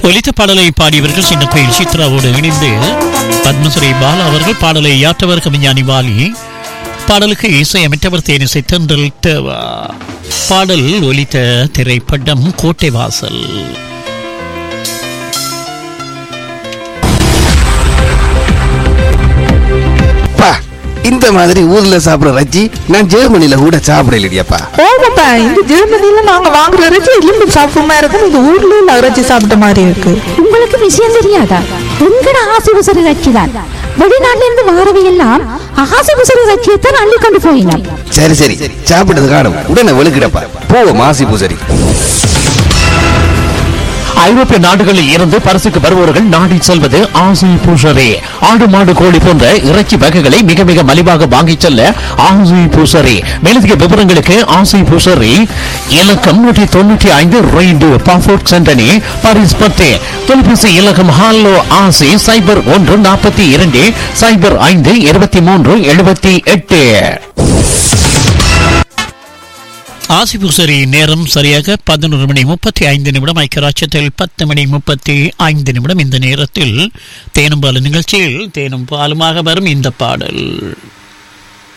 ஒலித்த பாடலை பாடியவர்கள் சின்ன கோயில் சித்ராவோடு இணைந்து பத்மஸ்ரீ பாலா அவர்கள் பாடலை யாற்றவர் கவிஞானி வாலி பாடலுக்கு இசையமைத்தவர் தேனிசை தென்றல் தேவா பாடல் ஒலித்த திரைப்படம் கோட்டை வாசல் பா இந்த மாதிரி ஊர்ல சாப்பிடுற ரஜ்ஜி நான் ஜெர்மனில கூட சாப்பிடலையப்பா ஓமாப்பா இந்த ஜெர்மனில நாங்க வாங்குற இறைச்சி எலும்பு சாப்பிடுமா இருக்கும் இந்த ஊர்ல உள்ள இறைச்சி சாப்பிட்ட மாதிரி இருக்கு உங்களுக்கு விஷயம் தெரியாதா எங்கட ஆசிபுசரி கட்சி தான் வெளிநாட்டுல இருந்து வாரவை எல்லாம் ஆசிபுசரி கட்சியத்தான் அள்ளி கொண்டு போயினார் சரி சரி சாப்பிட்டது காணும் உடனே வெளுக்கிடப்பா போவோம் மாசி பூசரி ஐரோப்பிய நாடுகளில் இருந்து பரிசுக்கு வருபவர்கள் நாடி செல்வது ஆசை பூசரே ஆடு மாடு கோழி போன்ற இறைச்சி வகைகளை மிக மிக மலிவாக வாங்கிச் செல்ல ஆசை பூசரே மேலதிக விவரங்களுக்கு ஆசை பூசரி இலக்கம் நூற்றி தொண்ணூற்றி ஐந்து ரெய்டு பாஃபோர்ட் சென்டனி பாரிஸ் பத்து தொலைபேசி இலக்கம் ஹாலோ ஆசை சைபர் ஒன்று நாற்பத்தி இரண்டு சைபர் ஐந்து இருபத்தி மூன்று எழுபத்தி எட்டு ஆசிபுசரி நேரம் சரியாக பதினொரு மணி முப்பத்தி ஐந்து நிமிடம் ஐக்கியராட்சத்தில் பத்து மணி முப்பத்தி ஐந்து நிமிடம் இந்த நேரத்தில் தேனும் பாலும் நிகழ்ச்சியில் தேனும் பாலுமாக வரும் இந்த பாடல்